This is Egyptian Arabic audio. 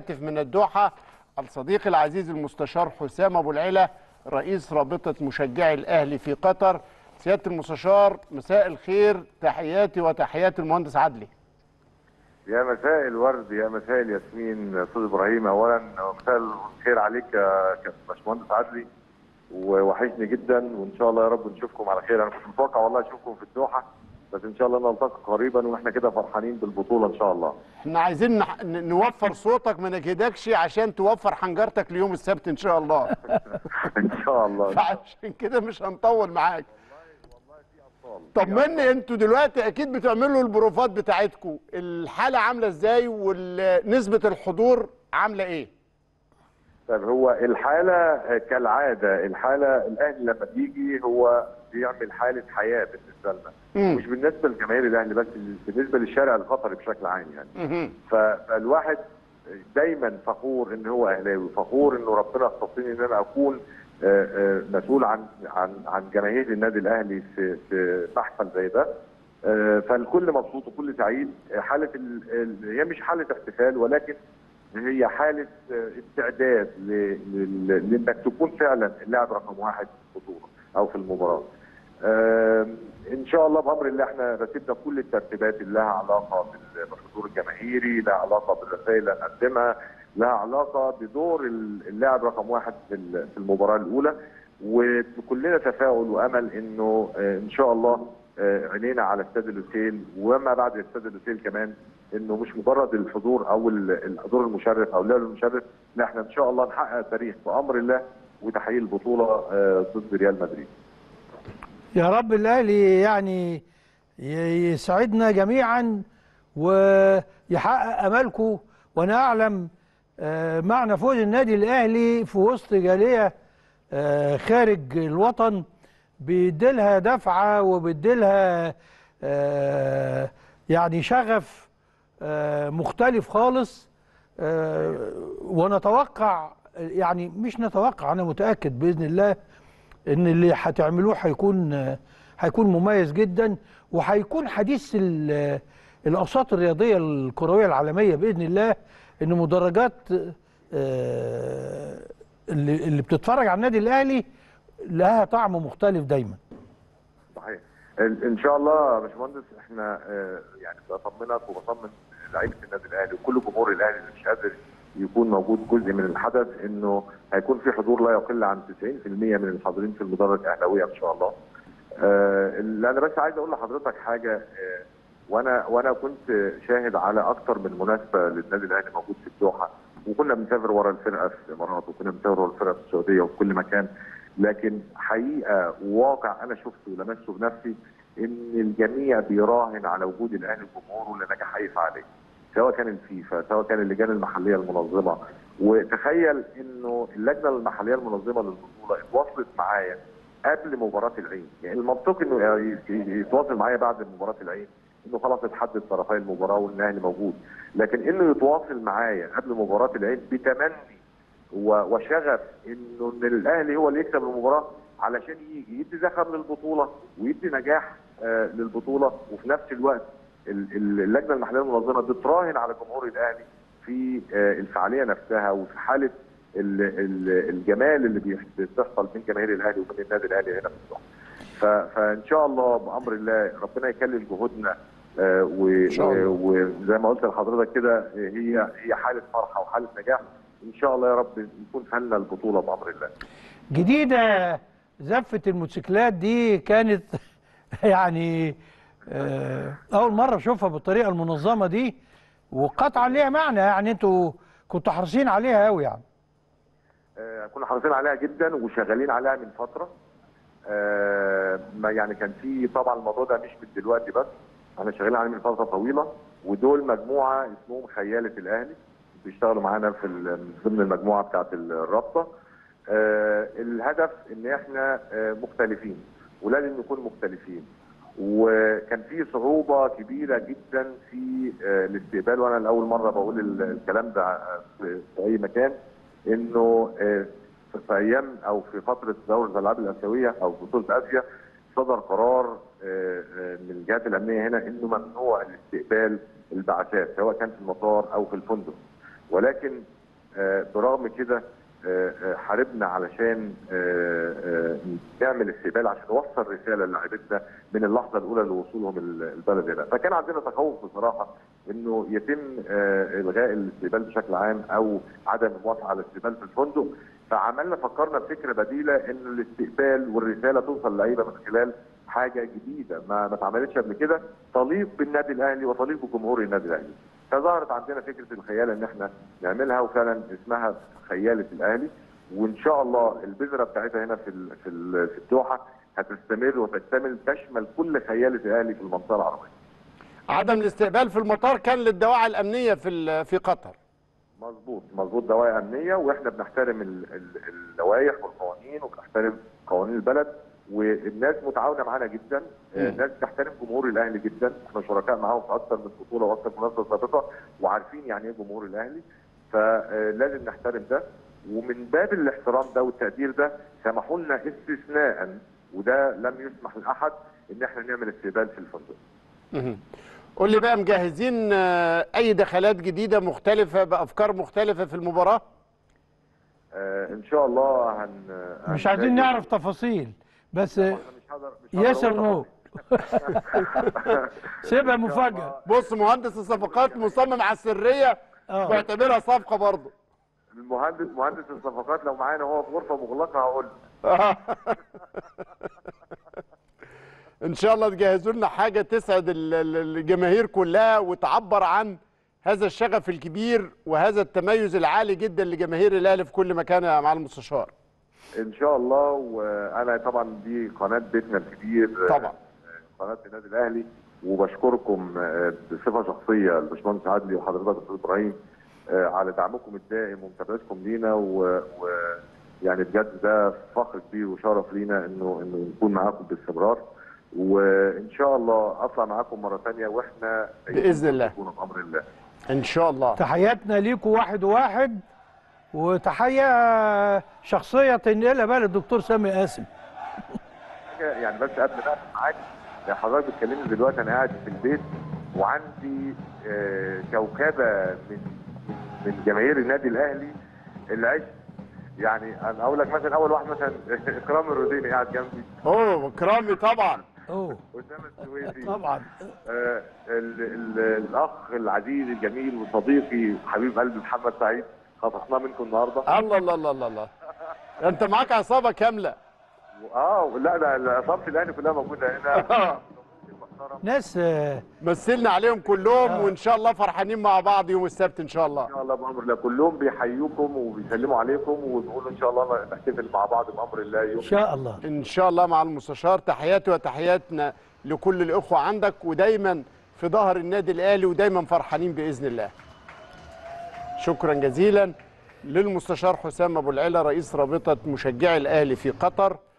الهاتف من الدوحة الصديق العزيز المستشار حسام أبو العلا رئيس رابطة مشجعي الأهلي في قطر سيادة المستشار مساء الخير تحياتي وتحيات المهندس عدلي يا مساء الورد يا مساء الياسمين استاذ ابراهيم اولا مساء الخير عليك يا باشمهندس عدلي ووحشني جدا وان شاء الله يا رب نشوفكم على خير انا كنت متوقع والله اشوفكم في الدوحه بس ان شاء الله نلتقي قريبا واحنا كده فرحانين بالبطوله ان شاء الله احنا عايزين نح- ن- نوفر صوتك ما نجهدكش عشان توفر حنجرتك ليوم السبت ان شاء الله ان شاء الله فعشان كده مش هنطول معاك طمني انتوا دلوقتي اكيد بتعملوا البروفات بتاعتكم الحاله عامله ازاي ونسبه الحضور عامله ايه طيب هو الحاله آه، كالعاده الحاله الاهلي لما بيجي هو بيعمل حاله حياه بالنسبه لنا مم. مش بالنسبه لجماهير الاهلي بس بالنسبه للشارع القطري بشكل عام يعني مهم. ف- فالواحد دايما فخور ان هو اهلاوي فخور انه ربنا اختصني ان انا اكون آه، آه، مسؤول عن عن عن جماهير النادي الاهلي في في محفل زي ده آه، فالكل مبسوط وكل سعيد آه، حاله ال- ال- هي مش حاله احتفال ولكن هي حاله آه، استعداد ل- لل- لانك تكون فعلا اللاعب رقم واحد في البطوله او في المباراه. آم، ان شاء الله بامر الله احنا رتبنا كل الترتيبات اللي لها علاقه بال- بالحضور الجماهيري، لها علاقه بالرسائل اللي هنقدمها، لها علاقه بدور ال- اللاعب رقم واحد في ال- في المباراه الاولى وكلنا تفاؤل وامل انه آه، ان شاء الله آه، عينينا على استاد اللوسيل وما بعد استاد اللوسيل كمان انه مش مجرد الحضور او ال- الحضور المشرف او اللعب المشرف لا احنا ان شاء الله نحقق تاريخ بامر الله وتحقيق البطوله آه، ضد ريال مدريد. يا رب الاهلي يعني ي- يسعدنا جميعا ويحقق امالكم وانا اعلم آه، معنى فوز النادي الاهلي في وسط جاليه آه، خارج الوطن بيديلها دفعه وبيديلها آه، يعني شغف آه، مختلف خالص آه، ونتوقع يعني مش نتوقع انا متاكد باذن الله ان اللي هتعملوه هيكون هيكون مميز جدا وهيكون حديث ال- الاوساط الرياضيه الكرويه العالميه باذن الله ان مدرجات آه، اللي اللي بتتفرج على النادي الاهلي لها طعم مختلف دايما صحيح ال- ان شاء الله يا باشمهندس احنا آه، يعني بطمنك وبطمن لعيبه النادي الاهلي وكل جمهور الاهلي اللي مش قادر يكون موجود جزء من الحدث انه هيكون في حضور لا يقل عن 90% من الحاضرين في المدرج اهلاويه ان شاء الله. آه، اللي انا بس عايز اقول لحضرتك حاجه آه، وانا وانا كنت شاهد على اكتر من مناسبه للنادي الاهلي موجود في الدوحه وكنا بنسافر ورا الفرقه في الامارات وكنا بنسافر ورا الفرقه في السعوديه وفي كل مكان لكن حقيقه وواقع انا شفته ولمسته بنفسي ان الجميع بيراهن على وجود الاهلي وجمهوره لنجاح اي فعاليه سواء كان الفيفا سواء كان اللجان المحليه المنظمه وتخيل انه اللجنه المحليه المنظمه للبطوله اتواصلت معايا قبل مباراه العين يعني المنطقي انه ي- ي- يتواصل معايا بعد مباراه العين انه خلاص اتحدد طرفي المباراه والاهلي موجود لكن انه يتواصل معايا قبل مباراه العين بتمني و- وشغف انه ان الاهلي هو اللي يكسب المباراه علشان يجي يدي زخم للبطوله ويدي نجاح آه للبطوله وفي نفس الوقت ال- ال- اللجنه المحليه المنظمه بتراهن على جمهور الاهلي في آه الفعاليه نفسها وفي حاله ال- ال- الجمال اللي بيح- بتحصل بين جماهير الاهلي وبين النادي الاهلي هنا في الدوحه. ف- فان شاء الله بامر الله ربنا يكلل جهودنا آه، و- شاء الله. و- وزي ما قلت لحضرتك كده هي هي حاله فرحه وحاله نجاح ان شاء الله يا رب يكون فلنا البطوله بامر الله. جديده زفه الموتوسيكلات دي كانت يعني آه، اول مره اشوفها بالطريقه المنظمه دي وقطعا ليها معنى يعني انتوا كنتوا حريصين عليها قوي يعني آه، كنا حريصين عليها جدا وشغالين عليها من فتره آه، ما يعني كان في طبعا الموضوع ده مش من دلوقتي بس احنا شغالين عليه من فتره طويله ودول مجموعه اسمهم خياله الاهلي بيشتغلوا معانا في ال- من ضمن المجموعه بتاعه الرابطه آه، الهدف ان احنا آه، مختلفين ولازم نكون مختلفين وكان في صعوبه كبيره جدا في آه، الاستقبال وانا لاول مره بقول ال- الكلام ده آه، في في اي مكان انه آه، في- في ايام او في فتره دوره الالعاب الاسيويه او بطوله اسيا صدر قرار آه، آه، من الجهات الامنيه هنا انه ممنوع الاستقبال البعثات سواء كان في المطار او في الفندق ولكن آه، برغم كده آه، آه، حاربنا علشان آه، آه، نعمل استقبال عشان نوصل رساله للاعيبتنا من اللحظه الاولى لوصولهم ال- البلد هنا، فكان عندنا تخوف بصراحه انه يتم آه، الغاء الاستقبال بشكل عام او عدم الموافقه على الاستقبال في الفندق، فعملنا فكرنا بفكره بديله ان الاستقبال والرساله توصل للعيبه من خلال حاجه جديده ما ما اتعملتش قبل كده تليق بالنادي الاهلي وتليق بجمهور النادي الاهلي. فظهرت عندنا فكره الخيال ان احنا نعملها وفعلا اسمها خياله الاهلي وان شاء الله البذره بتاعتها هنا في ال- في ال- في الدوحه هتستمر وتكتمل تشمل كل خياله الاهلي في المنطقه العربيه. عدم الاستقبال في المطار كان للدواعي الامنيه في ال- في قطر مظبوط مظبوط دواعي امنيه واحنا بنحترم ال- ال- اللوائح والقوانين وبنحترم قوانين البلد والناس متعاونه معانا جدا مم. الناس بتحترم جمهور الاهلي جدا احنا شركاء معاهم في اكثر من بطوله واكثر من منافسه سابقه وعارفين يعني ايه جمهور الاهلي فلازم نحترم ده ومن باب الاحترام ده والتقدير ده سمحوا لنا استثناء وده لم يسمح لاحد ان احنا نعمل استقبال في الفندق مهم. قول لي بقى مجهزين آه، اي دخلات جديده مختلفه بافكار مختلفه في المباراه آه ان شاء الله هن مش هنلاقي- عايزين نعرف تفاصيل بس أنا مش هقدر مش هقدر ياسر أقول نو سيبها مفاجاه بص مهندس الصفقات مصمم على السريه اه واعتبرها صفقه برضه المهندس مهندس الصفقات لو معانا هو في غرفه مغلقه هقول له. ان شاء الله تجهزوا لنا حاجه تسعد ال- ال- الجماهير كلها وتعبر عن هذا الشغف الكبير وهذا التميز العالي جدا لجماهير الاهلي في كل مكان يا معالي المستشار ان شاء الله وانا طبعا دي قناه بيتنا الكبير طبعا. آه، قناه النادي الاهلي وبشكركم آه، بصفه شخصيه الباشمهندس عدلي وحضرتك استاذ ابراهيم آه، على دعمكم الدائم ومتابعتكم لينا و, و يعني بجد ده فخر كبير وشرف لينا انه انه نكون معاكم باستمرار وان شاء الله اطلع معاكم مره ثانيه واحنا بإذن الله. نكون بامر الله ان شاء الله تحياتنا ليكوا واحد وواحد وتحيه شخصيه تنقلها بقى للدكتور سامي قاسم حاجه يعني بس قبل ما اقفل معاك يعني حضرتك بتكلمني دلوقتي انا قاعد في البيت وعندي آه، كوكبه من من جماهير النادي الاهلي العشق يعني انا اقول لك مثلا اول واحد مثلا اكرام الروديني قاعد جنبي اوه كرامي طبعا اوه اسامه السويسي طبعا آه، ال ال الاخ العزيز الجميل وصديقي حبيب قلبي محمد سعيد خطفناه منكم النهارده الله الله الله الله الله انت معاك عصابه كامله اه لا ده عصابه الاهلي كلها موجوده هنا ناس آه، مثلنا عليهم كلهم آه. وان شاء الله فرحانين مع بعض يوم السبت ان شاء الله ان شاء الله بامر الله كلهم بيحيوكم وبيسلموا عليكم وبيقولوا ان شاء الله نحتفل مع بعض بامر الله يوم ان شاء الله ان شاء الله مع المستشار تحياتي وتحياتنا لكل الاخوه عندك ودايما في ظهر النادي الاهلي ودايما فرحانين باذن الله شكرا جزيلا للمستشار حسام ابو العلا رئيس رابطه مشجعي الاهلي في قطر